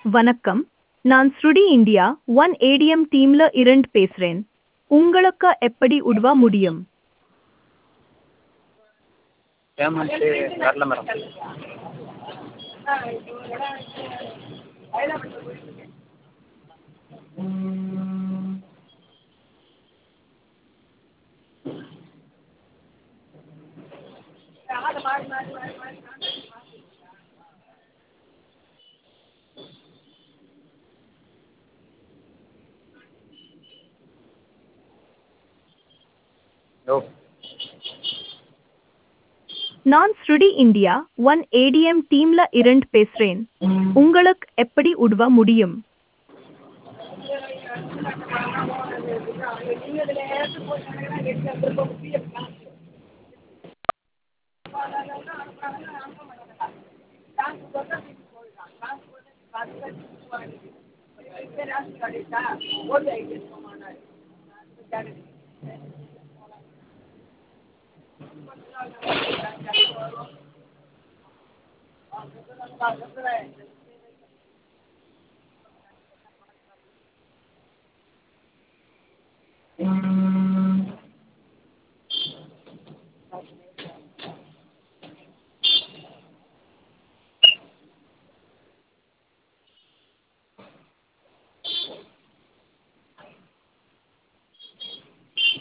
வணக்கம் நான் ஸ்ருடி இந்தியா ஒன் ஏடிஎம் டீம்ல இருந்து பேசுறேன் உங்களுக்கு எப்படி உதவ முடியும் பேமெண்ட்டு வரல மேடம் ஹலோ நான் ஸ்ருடி இந்தியா ஒன் ஏடிஎம் டீம்ல இருந்து பேசுறேன் உங்களுக்கு எப்படி உதவ முடியும்